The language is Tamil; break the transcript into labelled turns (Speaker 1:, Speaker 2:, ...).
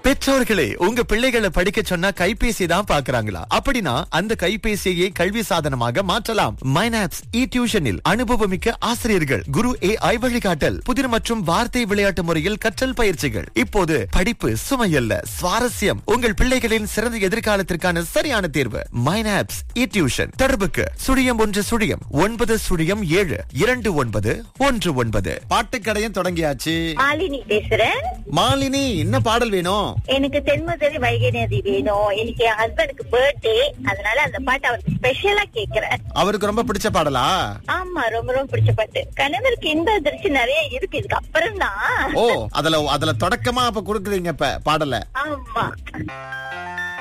Speaker 1: பெற்றோர்களே உங்க பிள்ளைகளை படிக்க சொன்னா கைபேசி தான் பாக்குறாங்களா அப்படின்னா அந்த கைபேசியை கல்வி சாதனமாக மாற்றலாம் மைனாப்ஸ் இ டியூஷனில் அனுபவமிக்க ஆசிரியர்கள் குரு ஏ ஐ வழிகாட்டல் புதிர் மற்றும் வார்த்தை விளையாட்டு முறையில் கற்றல் பயிற்சிகள் இப்போது படிப்பு சுமையல்ல சுவாரஸ்யம் உங்கள் பிள்ளைகளின் சிறந்த எதிர்காலத்திற்கான சரியான தேர்வு மைனாப்ஸ் இ டியூஷன் தொடர்புக்கு சுழியம் ஒன்று சுழியம் ஒன்பது சுழியம் ஏழு இரண்டு ஒன்பது ஒன்று ஒன்பது பாட்டுக்கடையும் தொடங்கியாச்சு
Speaker 2: மாலினி பேசுறேன்
Speaker 1: மாலினி என்ன பாடல் வேணும்
Speaker 2: எனக்கு தென்மதுரை வைகை நதி வேணும் எனக்கு என் ஹஸ்பண்டுக்கு பர்த்டே அதனால அந்த பாட்டு அவருக்கு ஸ்பெஷலா கேக்குறேன்
Speaker 1: அவருக்கு ரொம்ப பிடிச்ச பாடலா
Speaker 2: ஆமா ரொம்ப ரொம்ப பிடிச்ச பாட்டு கணவருக்கு இன்ப அதிர்ச்சி நிறைய இருக்கு இதுக்கு அப்புறம் தான்
Speaker 1: ஓ அதுல அதுல தொடக்கமா அப்ப குடுக்குறீங்க இப்ப பாடல
Speaker 2: ஆமா